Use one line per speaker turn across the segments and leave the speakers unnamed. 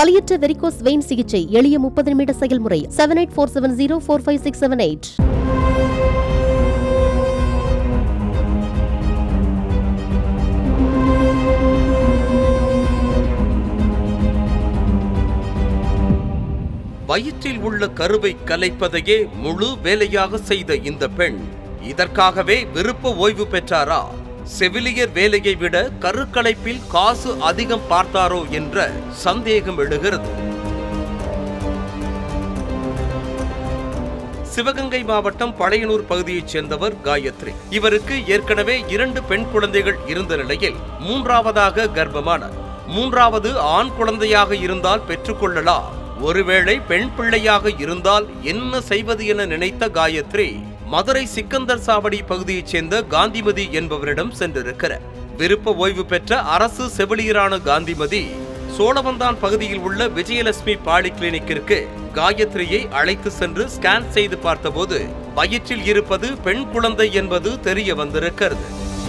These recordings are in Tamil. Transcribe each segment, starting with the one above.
வலியற்ற வெரிகோஸ் வெயின் சிகிச்சை எளிய முப்பது நிமிட செயல்முறை seven eight four seven zero four five six seven eight
வயிற்றில் உள்ள கருவை கலைப்பதையே முழு வேலையாக செய்த இந்த பெண் இதற்காகவே விருப்ப ஓய்வு பெற்றாரா செவிலியர் வேலையை விட கருக்கலைப்பில் காசு அதிகம் பார்த்தாரோ என்ற சந்தேகம் எழுகிறது சிவகங்கை மாவட்டம் பழையனூர் பகுதியைச் சேர்ந்தவர் காயத்ரி இவருக்கு ஏற்கனவே இரண்டு பெண் குழந்தைகள் இருந்த நிலையில் மூன்றாவதாக கர்ப்பமானார் மூன்றாவது ஆண் குழந்தையாக இருந்தால் பெற்றுக்கொள்ளலாம் ஒருவேளை பெண் பிள்ளையாக இருந்தால் என்ன செய்வது என நினைத்த காயத்ரி மதுரை சிக்கந்தர் சாவடி பகுதியைச் சேர்ந்த காந்திமதி என்பவரிடம் சென்றிருக்கிறார் விருப்ப ஓய்வு பெற்ற அரசு செவிலியரான காந்திமதி சோழவந்தான் பகுதியில் உள்ள விஜயலட்சுமி பாலி கிளினிக்கிற்கு காயத்ரியை அழைத்து சென்று ஸ்கேன் செய்து பார்த்தபோது வயிற்றில் இருப்பது பெண் குழந்தை என்பது தெரிய வந்திருக்கிறது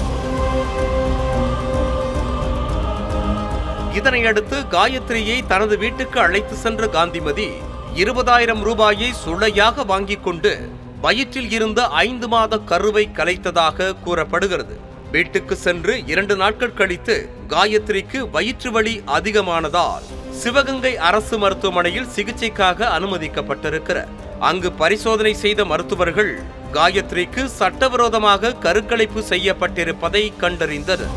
இதனையடுத்து காயத்ரியை தனது வீட்டுக்கு அழைத்து சென்ற காந்திமதி இருபதாயிரம் ரூபாயை சுளையாக வாங்கிக் கொண்டு வயிற்றில் இருந்த ஐந்து மாத கருவை கலைத்ததாக கூறப்படுகிறது வீட்டுக்கு சென்று இரண்டு நாட்கள் கழித்து காயத்ரிக்கு வயிற்று வலி அதிகமானதால் சிவகங்கை அரசு மருத்துவமனையில் சிகிச்சைக்காக அனுமதிக்கப்பட்டிருக்கிறார் அங்கு பரிசோதனை செய்த மருத்துவர்கள் காயத்ரிக்கு சட்டவிரோதமாக கருக்கலைப்பு செய்யப்பட்டிருப்பதை கண்டறிந்தனர்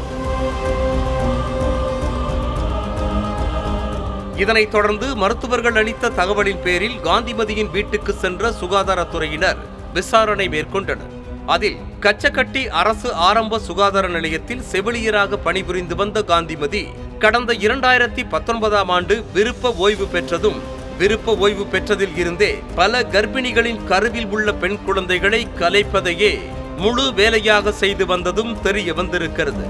இதனைத் தொடர்ந்து மருத்துவர்கள் அளித்த தகவலின் பேரில் காந்திமதியின் வீட்டுக்கு சென்ற சுகாதாரத்துறையினர் விசாரணை மேற்கொண்டனர் அதில் கச்சக்கட்டி அரசு ஆரம்ப சுகாதார நிலையத்தில் செவிலியராக பணிபுரிந்து வந்த காந்திமதி கடந்த இரண்டாயிரத்தி பத்தொன்பதாம் ஆண்டு விருப்ப ஓய்வு பெற்றதும் விருப்ப ஓய்வு பெற்றதில் இருந்தே பல கர்ப்பிணிகளின் கருவில் உள்ள பெண் குழந்தைகளை கலைப்பதையே முழு வேலையாக செய்து வந்ததும் தெரிய வந்திருக்கிறது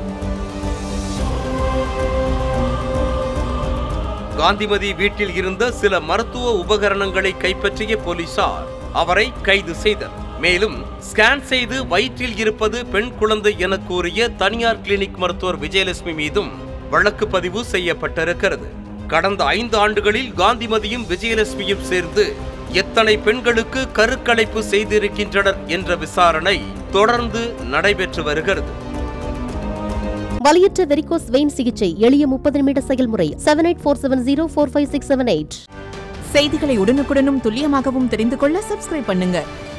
காந்திமதி வீட்டில் இருந்த சில மருத்துவ உபகரணங்களை கைப்பற்றிய போலீசார் அவரை கைது செய்தனர் மேலும் ஸ்கேன் செய்து வயிற்றில் இருப்பது பெண் குழந்தை என கூறிய தனியார் கிளினிக் மருத்துவர் விஜயலட்சுமி மீதும் வழக்கு பதிவு செய்யப்பட்டிருக்கிறது கடந்த ஐந்து ஆண்டுகளில் காந்திமதியும் விஜயலட்சுமியும் சேர்ந்து எத்தனை பெண்களுக்கு கருக்கலைப்பு செய்திருக்கின்றனர் என்ற விசாரணை தொடர்ந்து நடைபெற்று வருகிறது
வலியற்ற வெரிகோஸ் வெயின் சிகிச்சை எளிய முப்பது நிமிட செயல்முறை seven eight four seven zero four five six seven eight
செய்திகளை உடனுக்குடனும் துல்லியமாகவும் தெரிந்து கொள்ள சப்ஸ்கிரைப் பண்ணுங்க